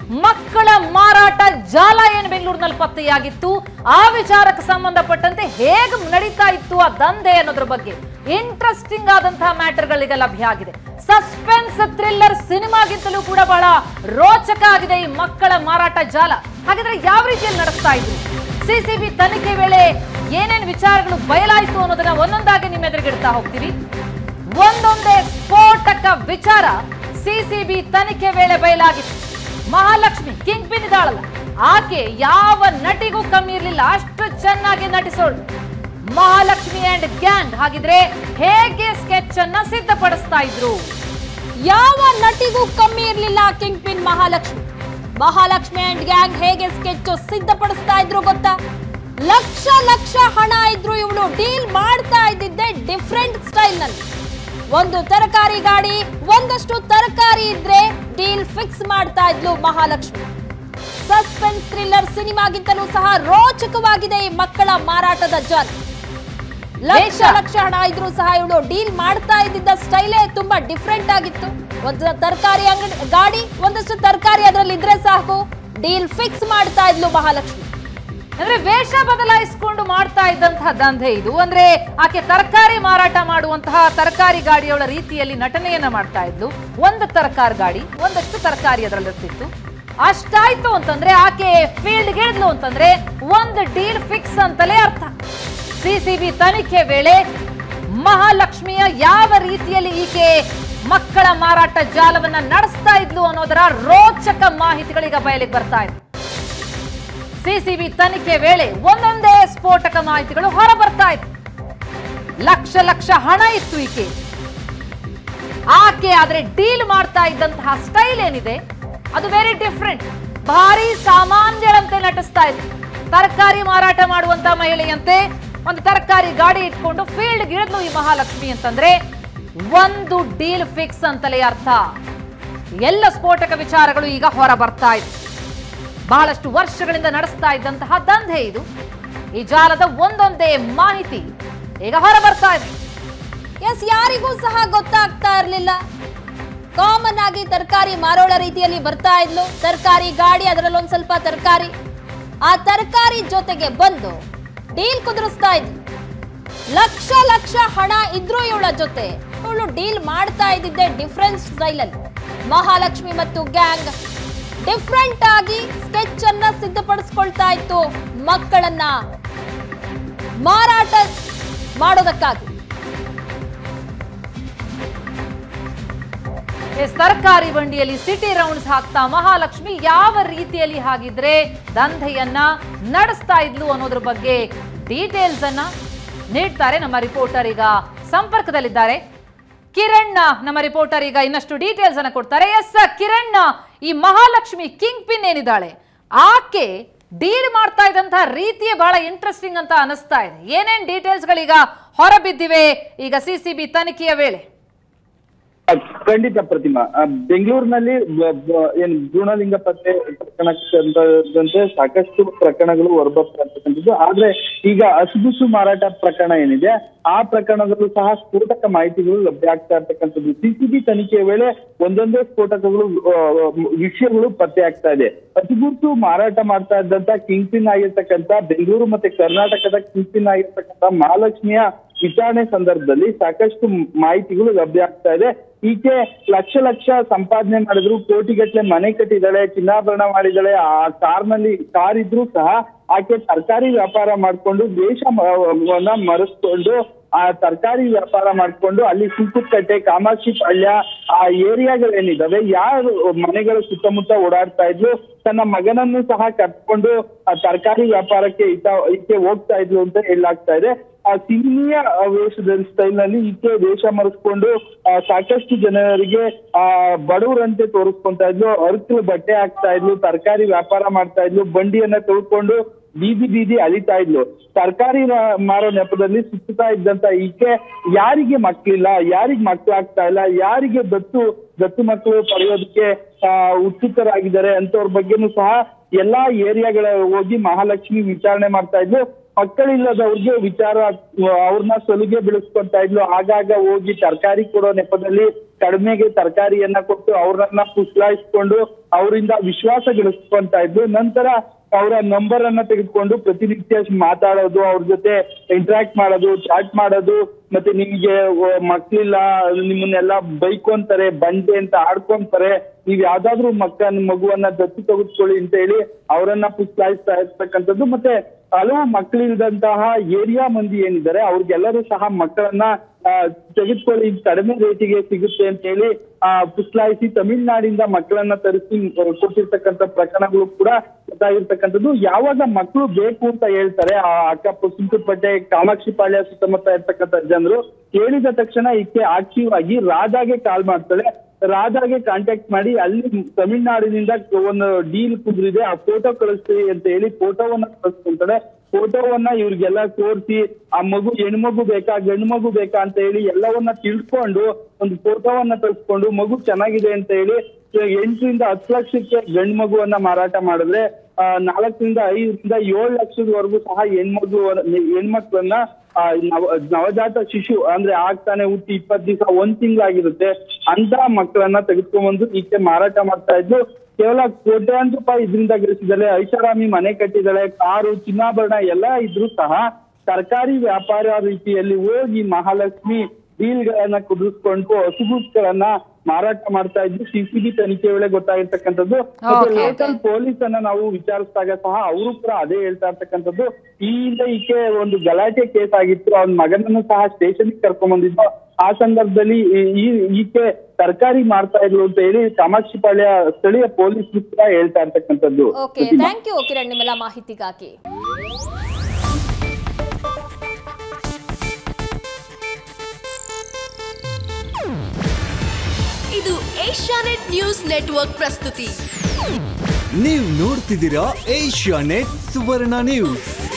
ಮಕ್ಕಳ ಮಾರಾಟ ಜಾಲ ಏನು ಬೆಂಗಳೂರಿನಲ್ಲಿ ಪತ್ತೆಯಾಗಿತ್ತು ಆ ವಿಚಾರಕ್ಕೆ ಸಂಬಂಧಪಟ್ಟಂತೆ ಹೇಗೆ ನಡೀತಾ ಇತ್ತು ಆ ದಂಧೆ ಅನ್ನೋದ್ರ ಬಗ್ಗೆ ಇಂಟ್ರೆಸ್ಟಿಂಗ್ ಆದಂತಹ ಮ್ಯಾಟರ್ಗಳೀಗ ಲಭ್ಯ ಆಗಿದೆ ಸಸ್ಪೆನ್ಸ್ ಥ್ರಿಲ್ಲರ್ ಸಿನಿಮಾಗಿಂತಲೂ ಕೂಡ ಬಹಳ ರೋಚಕ ಆಗಿದೆ ಈ ಮಕ್ಕಳ ಮಾರಾಟ ಜಾಲ ಹಾಗಾದ್ರೆ ಯಾವ ರೀತಿಯಲ್ಲಿ ನಡೆಸ್ತಾ ಇದ್ರು ಸಿಸಿಬಿ ತನಿಖೆ ವೇಳೆ ಏನೇನ್ ವಿಚಾರಗಳು ಬಯಲಾಯಿತು ಅನ್ನೋದನ್ನ ಒಂದೊಂದಾಗಿ ನಿಮ್ಮ ಎದುರುಗಿಡ್ತಾ ಹೋಗ್ತೀವಿ ಒಂದೊಂದೇ ಸ್ಫೋಟಕ ವಿಚಾರ ಸಿಸಿಬಿ ತನಿಖೆ ವೇಳೆ ಬಯಲಾಗಿತ್ತು ಮಹಾಲಕ್ಷ್ಮಿ ಕಿಂಗ್ ಪಿನ್ ಇದ್ದಾಳಲ್ಲ ಆಕೆ ಯಾವ ನಟಿಗೂ ಕಮ್ಮಿ ಇರಲಿಲ್ಲ ಅಷ್ಟು ಚೆನ್ನಾಗಿ ನಟಿಸೋಳು ಮಹಾಲಕ್ಷ್ಮಿ ಅಂಡ್ ಗ್ಯಾಂಗ್ ಹಾಗಿದ್ರೆ ಹೇಗೆ ಸ್ಕೆಚ್ ಅನ್ನ ಸಿದ್ಧಪಡಿಸ್ತಾ ಇದ್ರು ಯಾವ ನಟಿಗೂ ಕಮ್ಮಿ ಇರಲಿಲ್ಲ kingpin Mahalakshmi Mahalakshmi and gang ಹೇಗೆ ಸ್ಕೆಚ್ ಸಿದ್ಧಪಡಿಸ್ತಾ ಇದ್ರು ಗೊತ್ತಾ ಲಕ್ಷ ಲಕ್ಷ ಹಣ ಇದ್ರು ಇವಳು ಡೀಲ್ ಮಾಡ್ತಾ ಇದ್ದಿದ್ದೆ ಡಿಫ್ರೆಂಟ್ ಸ್ಟೈಲ್ ನಲ್ಲಿ ಒಂದು ತರಕಾರಿ ಗಾಡಿ ಒಂದಷ್ಟು ತರಕಾರಿ ಇದ್ರೆ ಡೀಲ್ ಫಿಕ್ಸ್ ಮಾಡ್ತಾ ಇದ್ಲು ಮಹಾಲಕ್ಷ್ಮಿ ಸಸ್ಪೆನ್ಸ್ ಥ್ರಿಲ್ಲರ್ ಸಿನಿಮಾಗಿಂತಲೂ ಸಹ ರೋಚಕವಾಗಿದೆ ಈ ಮಕ್ಕಳ ಮಾರಾಟದ ಜಾಲ ಲಕ್ಷ ವೇಷ. ಲಕ್ಷ ಹಣ ಇದ್ರೂ ಸಹ ಇವಳು ಡೀಲ್ ಮಾಡ್ತಾ ಇದ್ದಿದ್ದ ಸ್ಟೈಲೇ ತುಂಬಾ ಡಿಫ್ರೆಂಟ್ ಆಗಿತ್ತು ಒಂದು ತರಕಾರಿ ಅಂಗಡಿ ಗಾಡಿ ಒಂದಷ್ಟು ತರಕಾರಿ ಅದರಲ್ಲಿ ಇದ್ರೆ ಸಾಕು ಡೀಲ್ ಫಿಕ್ಸ್ ಮಾಡ್ತಾ ಇದ್ಲು ಮಹಾಲಕ್ಷ್ಮಿ ಅಂದ್ರೆ ವೇಷ ಬದಲಾಯಿಸಿಕೊಂಡು ಮಾಡ್ತಾ ಇದ್ದಂತಹ ದಂಧೆ ಇದು ಅಂದ್ರೆ ಆಕೆ ತರಕಾರಿ ಮಾರಾಟ ಮಾಡುವಂತಹ ತರಕಾರಿ ಗಾಡಿಯವಳ ರೀತಿಯಲ್ಲಿ ನಟನೆಯನ್ನ ಮಾಡ್ತಾ ಇದ್ಲು ಒಂದು ತರಕಾರಿ ಗಾಡಿ ಒಂದಷ್ಟು ತರಕಾರಿ ಅದರಲ್ಲಿರ್ತಿತ್ತು ಅಷ್ಟಾಯ್ತು ಅಂತಂದ್ರೆ ಆಕೆ ಫೀಲ್ಡ್ ಗೆದ್ಲು ಅಂತಂದ್ರೆ ಒಂದು ಡೀಲ್ ಫಿಕ್ಸ್ ಅಂತಲೇ ಅರ್ಥ ಸಿಸಿಬಿ ತನಿಖೆ ವೇಳೆ ಮಹಾಲಕ್ಷ್ಮಿಯ ಯಾವ ರೀತಿಯಲ್ಲಿ ಈಕೆ ಮಕ್ಕಳ ಮಾರಾಟ ಜಾಲವನ್ನ ನಡೆಸ್ತಾ ಇದ್ಲು ಅನ್ನೋದರ ರೋಚಕ ಮಾಹಿತಿಗಳೀಗ ಬಯಲಿಗೆ ಬರ್ತಾ ಇದೆ ಸಿಸಿಬಿ ತನಿಖೆ ವೇಳೆ ಒಂದೊಂದೇ ಸ್ಫೋಟಕ ಮಾಹಿತಿಗಳು ಹೊರ ಬರ್ತಾ ಇದೆ ಲಕ್ಷ ಲಕ್ಷ ಹಣ ಇತ್ತು ಈಕೆ ಆಕೆ ಆದ್ರೆ ಡೀಲ್ ಮಾಡ್ತಾ ಇದ್ದಂತಹ ಸ್ಟೈಲ್ ಏನಿದೆ ಅದು ವೆರಿ ಡಿಫ್ರೆಂಟ್ ಭಾರಿ ಸಾಮಾನ್ಯರಂತೆ ನಟಿಸ್ತಾ ಇತ್ತು ತರಕಾರಿ ಮಾರಾಟ ಮಾಡುವಂತ ಮಹಿಳೆಯಂತೆ ಒಂದು ತರಕಾರಿ ಗಾಡಿ ಇಟ್ಕೊಂಡು ಫೀಲ್ಡ್ ಇಳಿದ್ಲು ಈ ಮಹಾಲಕ್ಷ್ಮಿ ಅಂತಂದ್ರೆ ಒಂದು ಡೀಲ್ ಫಿಕ್ಸ್ ಅಂತಲೇ ಅರ್ಥ ಎಲ್ಲ ಸ್ಫೋಟಕ ವಿಚಾರಗಳು ಈಗ ಹೊರ ಬರ್ತಾ ಇದೆ ಬಹಳಷ್ಟು ವರ್ಷಗಳಿಂದ ನಡೆಸ್ತಾ ಇದ್ದಂತಹ ದಂಧೆ ಇದು ಈ ಜಾಲದ ಒಂದೊಂದೇ ಮಾಹಿತಿ ಈಗ ಹೊರ ಬರ್ತಾ ಇದೆ ಎಸ್ ಯಾರಿಗೂ ಸಹ ಗೊತ್ತಾಗ್ತಾ ಇರಲಿಲ್ಲ ಕಾಮನ್ ಆಗಿ ತರಕಾರಿ ಮಾರೋಳ ರೀತಿಯಲ್ಲಿ ಬರ್ತಾ ಇದ್ಲು ತರಕಾರಿ ಗಾಡಿ ಅದರಲ್ಲಿ ಒಂದ್ ಸ್ವಲ್ಪ ತರಕಾರಿ ಆ ತರಕಾರಿ ಜೊತೆಗೆ ಬಂದು ಡೀಲ್ ಕುದುರಿಸ್ತಾ ಇದ್ಲು ಲಕ್ಷ ಲಕ್ಷ ಹಣ ಇದ್ರೂ ಇವಳ ಜೊತೆ ಇವಳು ಡೀಲ್ ಮಾಡ್ತಾ ಇದ್ದಿದ್ದೆ ಡಿಫ್ರೆಂಟ್ ಸ್ಟೈಲಲ್ಲಿ ಮಹಾಲಕ್ಷ್ಮಿ ಮತ್ತು ಗ್ಯಾಂಗ್ ಡಿಫ್ರೆಂಟ್ ಆಗಿ ಸ್ಕೆಚ್ ಅನ್ನ ಸಿದ್ಧಪಡಿಸ್ಕೊಳ್ತಾ ಇತ್ತು ಮಕ್ಕಳನ್ನ ಮಾರಾಟ ಮಾಡೋದಕ್ಕಾಗಿ ಎಸ್ ತರಕಾರಿ ಬಂಡಿಯಲ್ಲಿ ಸಿಟಿ ರೌಂಡ್ಸ್ ಹಾಕ್ತಾ ಮಹಾಲಕ್ಷ್ಮಿ ಯಾವ ರೀತಿಯಲ್ಲಿ ಹಾಗಿದ್ರೆ ದಂಧೆಯನ್ನ ನಡೆಸ್ತಾ ಇದ್ಲು ಅನ್ನೋದ್ರ ಬಗ್ಗೆ ಡೀಟೇಲ್ಸ್ ಅನ್ನ ನೀಡ್ತಾರೆ ನಮ್ಮ ರಿಪೋರ್ಟರ್ ಈಗ ಸಂಪರ್ಕದಲ್ಲಿದ್ದಾರೆ ಕಿರಣ್ ನಮ್ಮ ರಿಪೋರ್ಟರ್ ಈಗ ಇನ್ನಷ್ಟು ಡೀಟೇಲ್ಸ್ ಅನ್ನ ಕೊಡ್ತಾರೆ ಎಸ್ ಕಿರಣ್ ಈ ಮಹಾಲಕ್ಷ್ಮಿ ಕಿಂಗ್ ಪಿನ್ ಏನಿದ್ದಾಳೆ ಆಕೆ ಡೀಲ್ ಮಾಡ್ತಾ ಇದ್ದಂತಹ ರೀತಿಯೇ ಬಹಳ ಇಂಟ್ರೆಸ್ಟಿಂಗ್ ಅಂತ ಅನಿಸ್ತಾ ಇದೆ ಏನೇನ್ ಡೀಟೇಲ್ಸ್ ಗಳೀಗ ಹೊರಬಿದ್ದಿವೆ ಈಗ ಸಿ ಸಿ ಬಿ ತನಿಖೆಯ ವೇಳೆ ಖಂಡಿತ ಪ್ರತಿಮಾ ಆ, ಬೆಂಗಳೂರಿನಲ್ಲಿ ಬ- ಬ- ಏನ್ ಭ್ರೂಣಲಿಂಗ ಪತ್ತೆ ಪ್ರಕರಣಕ್ಕೆ ಸಾಕಷ್ಟು ಪ್ರಕರಣಗಳು ಹೊರಬರ್ತಾ ಇರ್ತಕ್ಕಂಥದ್ದು ಆದ್ರೆ ಈಗ ಹಸುಗುಸು ಮಾರಾಟ ಪ್ರಕರಣ ಏನಿದೆ ಆ ಪ್ರಕರಣದಲ್ಲೂ ಸಹ ಸ್ಫೋಟಕ ಮಾಹಿತಿಗಳು ಲಭ್ಯ ಆಗ್ತಾ ಇರ್ತಕ್ಕಂಥದ್ದು ಸಿಸಿಬಿ ತನಿಖೆಯ ವೇಳೆ ಒಂದೊಂದೇ ಸ್ಫೋಟಕಗಳು ಆ, ವಿಷಯಗಳು ಪತ್ತೆ ಆಗ್ತಾ ಇದೆ ಹಸುಗುಸು ಮಾರಾಟ ಮಾಡ್ತಾ ಇದ್ದಂತ ಕಿಂಗ್ ಪಿನ್ ಆಗಿರ್ತಕ್ಕಂಥ ಬೆಂಗಳೂರು ಮತ್ತೆ ಕರ್ನಾಟಕದ ಕಿಂಗ್ ಪಿನ್ ಆಗಿರ್ತಕ್ಕಂಥ ಮಹಾಲಕ್ಷ್ಮಿಯ ವಿಚಾರಣೆ ಸಂದರ್ಭದಲ್ಲಿ ಸಾಕಷ್ಟು ಮಾಹಿತಿಗಳು ಲಭ್ಯ ಆಗ್ತಾ ಇದೆ ಈಕೆ ಲಕ್ಷ ಲಕ್ಷ ಸಂಪಾದನೆ ಮಾಡಿದ್ರು ಕೋಟಿಗಟ್ಟಲೆ ಮನೆ ಕಟ್ಟಿದ್ದಾಳೆ ಚಿನ್ನಾಭರಣ ಮಾಡಿದ್ದಾಳೆ ಆ ಕಾರ್ನಲ್ಲಿ ಕಾರ್ ಇದ್ರೂ ಸಹ ಆಕೆ ತರಕಾರಿ ವ್ಯಾಪಾರ ಮಾಡ್ಕೊಂಡು ದೇಶವನ್ನ ಮರೆಸ್ಕೊಂಡು ಆ ತರಕಾರಿ ವ್ಯಾಪಾರ ಮಾಡ್ಕೊಂಡು ಅಲ್ಲಿ ಸುಂಕುತ್ಕಟ್ಟೆ ಕಾಮಾಕ್ಷಿ ಪಾಳ್ಯ ಆ ಏರಿಯಾಗಳೇನಿದಾವೆ ಯಾರು ಮನೆಗಳ ಸುತ್ತಮುತ್ತ ಓಡಾಡ್ತಾ ಇದ್ಲು ತನ್ನ ಮಗನನ್ನು ಸಹ ಕರ್ಕೊಂಡು ಆ ತರಕಾರಿ ವ್ಯಾಪಾರಕ್ಕೆ ಈತ ಈಕೆ ಹೋಗ್ತಾ ಇದ್ಲು ಅಂತ ಹೇಳಲಾಗ್ತಾ ಇದೆ ಆ ಸಿನಿಮಿಯ ವೇಷದ ಸ್ಟೈಲ್ ನಲ್ಲಿ ಈಕೆ ವೇಷ ಮರೆಸ್ಕೊಂಡು ಆ, ಸಾಕಷ್ಟು ಜನರಿಗೆ ಆ ಬಡವರಂತೆ ತೋರಿಸ್ಕೊಂತಾ ಇದ್ಲು ಅರ್ಕಲು ಬಟ್ಟೆ ಹಾಕ್ತಾ ಇದ್ಲು ತರಕಾರಿ ವ್ಯಾಪಾರ ಮಾಡ್ತಾ ಇದ್ಲು ಬಂಡಿಯನ್ನ ತೊಳ್ಕೊಂಡು ಬೀದಿ ಬೀದಿ ಅಲಿತಾ ಇದ್ಲು ತರಕಾರಿ ಮಾರೋ ನೆಪದಲ್ಲಿ ಸುತ್ತುತ್ತಾ ಇದ್ದಂತ ಈಕೆ ಯಾರಿಗೆ ಮಕ್ಳಿಲ್ಲ ಯಾರಿಗ್ ಮಕ್ಳಾಗ್ತಾ ಇಲ್ಲ ಯಾರಿಗೆ ದತ್ತು ದತ್ತು ಮಕ್ಕಳು ಪಡೆಯೋದಕ್ಕೆ ಆ, ಉತ್ಸುಕರಾಗಿದ್ದಾರೆ ಅಂತವ್ರ ಬಗ್ಗೆನೂ ಸಹ ಎಲ್ಲಾ ಏರಿಯಾಗಳ ಹೋಗಿ ಮಹಾಲಕ್ಷ್ಮಿ ವಿಚಾರಣೆ ಮಾಡ್ತಾ ಇದ್ಲು ಮಕ್ಕಳಿಲ್ಲದವ್ರಿಗೆ ವಿಚಾರ ಅವ್ರನ್ನ ಸಲುಗೆ ಬೆಳೆಸ್ಕೊಂತ ಇದ್ಲು ಆಗಾಗ ಹೋಗಿ ತರಕಾರಿ ಕೊಡೋ ನೆಪದಲ್ಲಿ ಕಡಿಮೆಗೆ ತರಕಾರಿಯನ್ನ ಕೊಟ್ಟು ಅವ್ರನ್ನ ಪುಸ್ಲಾಯಿಸ್ಕೊಂಡು ಅವರಿಂದ ವಿಶ್ವಾಸ ಗಳಿಸ್ಕೊಂತ ಇದ್ಲು ನಂತರ ಅವರ ನಂಬರ್ ಅನ್ನ ತೆಗೆದುಕೊಂಡು ಪ್ರತಿನಿತ್ಯ ಮಾತಾಡೋದು ಅವ್ರ ಜೊತೆ ಇಂಟ್ರಾಕ್ಟ್ ಮಾಡೋದು ಚಾಟ್ ಮಾಡೋದು ಮತ್ತೆ ನಿಮ್ಗೆ ವ- ಮಕ್ಳಿಲ್ಲ ನಿಮ್ಮನ್ನೆಲ್ಲ ಬೈಕೊಂತಾರೆ ಬಂಡೆ ಅಂತ ಆಡ್ಕೊಂತಾರೆ ನೀವ್ ಯಾವ್ದಾದ್ರು ಮಕ್ಕ ಮಗುವನ್ನ ದತ್ತು ತೆಗೆದುಕೊಳ್ಳಿ ಅಂತ ಹೇಳಿ ಅವರನ್ನ ಪುಸ್ಲಾಯಿಸ್ತಾ ಇರ್ತಕ್ಕಂಥದ್ದು ಮತ್ತೆ ಹಲವು ಮಕ್ಕಳಿಲ್ದಂತಹ ಏರಿಯಾ ಮಂದಿ ಏನಿದ್ದಾರೆ ಅವ್ರಿಗೆಲ್ಲರೂ ಸಹ ಮಕ್ಕಳನ್ನ ಆ, ತೆಗೆದುಕೊಳ್ಳಿ ಕಡಿಮೆ ರೇಟಿಗೆ ಸಿಗುತ್ತೆ ಅಂತ ಹೇಳಿ ಆ ಪುಸ್ಲಾಯಿಸಿ ತಮಿಳ್ನಾಡಿಂದ ಮಕ್ಕಳನ್ನ ತರಿಸಿ ಆ, ಕೊಟ್ಟಿರ್ತಕ್ಕಂಥ ಪ್ರಕರಣಗಳು ಕೂಡ ಗೊತ್ತಾಗಿರ್ತಕ್ಕಂಥದ್ದು ಯಾವಾಗ ಮಕ್ಕಳು ಬೇಕು ಅಂತ ಹೇಳ್ತಾರೆ ಆ ಅಕ್ಕ ಸುಂಕುಪೇಟೆ ಕಾಮಾಕ್ಷಿ ಪಾಳ್ಯ ಸುತ್ತಮುತ್ತ ಇರ್ತಕ್ಕಂಥ ಜನರು ಕೇಳಿದ ತಕ್ಷಣ ಈಕೆ ಆಕ್ಟಿವ್ ಆಗಿ ರಾಧಾಗೆ ಕಾಲ್ ಮಾಡ್ತಾಳೆ ರಾಧಾಗೆ ಕಾಂಟ್ಯಾಕ್ಟ್ ಮಾಡಿ ಅಲ್ಲಿ ತಮಿಳ್ನಾಡಿನಿಂದ ಒಂದು ಡೀಲ್ ಕುದುರಿದೆ ಆ ಫೋಟೋ ಕಳಿಸ್ತೀವಿ ಅಂತ ಹೇಳಿ ಫೋಟೋವನ್ನ ಕಳಿಸ್ಕೊಂತಾಳೆ ಫೋಟೋವನ್ನ ಇವ್ರಿಗೆಲ್ಲ ತೋರಿಸಿ ಆ ಮಗು ಹೆಣ್ಮಗು ಬೇಕಾ ಗಂಡು ಮಗು ಬೇಕಾ ಅಂತ ಹೇಳಿ ಎಲ್ಲವನ್ನ ತಿಳ್ಕೊಂಡು ಒಂದು ಫೋಟೋವನ್ನ ತರಿಸ್ಕೊಂಡು ಮಗು ಚೆನ್ನಾಗಿದೆ ಅಂತ ಹೇಳಿ ಎಂಟರಿಂದ ಹತ್ತು ಲಕ್ಷಕ್ಕೆ ಗಂಡು ಮಗುವನ್ನ ಮಾರಾಟ ಮಾಡಿದ್ರೆ ಆ, ನಾಲ್ಕರಿಂದ ಐದರಿಂದ ಏಳು ಲಕ್ಷದವರೆಗೂ ಸಹ ಹೆಣ್ಮಗು ಹೆಣ್ಮಕ್ಳನ್ನ ಆ, ನವ ನವಜಾತ ಶಿಶು ಅಂದ್ರೆ ಆಗ್ತಾನೆ ಹುಟ್ಟಿ ಇಪ್ಪತ್ತು ದಿವಸ ಒಂದ್ ತಿಂಗಳಾಗಿರುತ್ತೆ ಅಂತ ಮಕ್ಕಳನ್ನ ತೆಗೆದುಕೊಂಡ್ಬಂದು ಈಕೆ ಮಾರಾಟ ಮಾಡ್ತಾ ಇದ್ದು ಕೇವಲ ಕೋಟ್ಯಾಂತರ ರೂಪಾಯಿ ಇದರಿಂದ ಗಳಿಸಿದಾಳೆ ಐಷಾರಾಮಿ ಮನೆ ಕಟ್ಟಿದಾಳೆ ಕಾರು ಚಿನ್ನಾಭರಣ ಎಲ್ಲ ಇದ್ರೂ ಸಹ ತರಕಾರಿ ವ್ಯಾಪಾರ ರೀತಿಯಲ್ಲಿ ಹೋಗಿ ಮಹಾಲಕ್ಷ್ಮಿ ಡೀಲ್ಗಳನ್ನ ಕುದಿಸ್ಕೊಂಡು ಹಸುಗುಸ್ಗಳನ್ನ ಮಾರಾಟ ಮಾಡ್ತಾ ಇದ್ದು ಸಿಸಿಬಿ ತನಿಖೆ ವೇಳೆ ಗೊತ್ತಾಗಿರ್ತಕ್ಕಂಥದ್ದು ಮತ್ತೆ Okay. ಲೋಕಲ್ ಪೊಲೀಸ್ ಅನ್ನ ನಾವು ವಿಚಾರಿಸಿದಾಗ ಸಹ ಅವರು ಕೂಡ ಅದೇ ಹೇಳ್ತಾ ಇರ್ತಕ್ಕಂಥದ್ದು ಈ ಹಿಂದೆ ಈಕೆ ಒಂದು ಗಲಾಟೆ ಕೇಸ್ ಆಗಿತ್ತು ಅವ್ನ ಮಗನನ್ನು ಸಹ ಸ್ಟೇಷನ್ ಕರ್ಕೊಂಡ್ ಬಂದಿದ್ದು ಆ ಸಂದರ್ಭದಲ್ಲಿ ಈ- ಈ ಈಕೆ ತರಕಾರಿ ಮಾಡ್ತಾ ಇದ್ಲು ಅಂತ ಹೇಳಿ ಕಾಮಾಕ್ಷಿ ಪಾಳ್ಯ ಸ್ಥಳೀಯ ಪೊಲೀಸ್ ಕೂಡ ಹೇಳ್ತಾ ಇರ್ತಕ್ಕಂಥದ್ದು okay Pratima. Thank you Kiran ನಿಮ್ಮೆಲ್ಲ ಮಾಹಿತಿಗಾಗಿ ಇದು ಏಷ್ಯಾನೆಟ್ ನ್ಯೂಸ್ ನೆಟ್ವರ್ಕ್ ಪ್ರಸ್ತುತಿ ನೀವು ನೋಡ್ತಿದ್ದೀರಾ ಏಷ್ಯಾ ನೆಟ್ ಸುವರ್ಣ ನ್ಯೂಸ್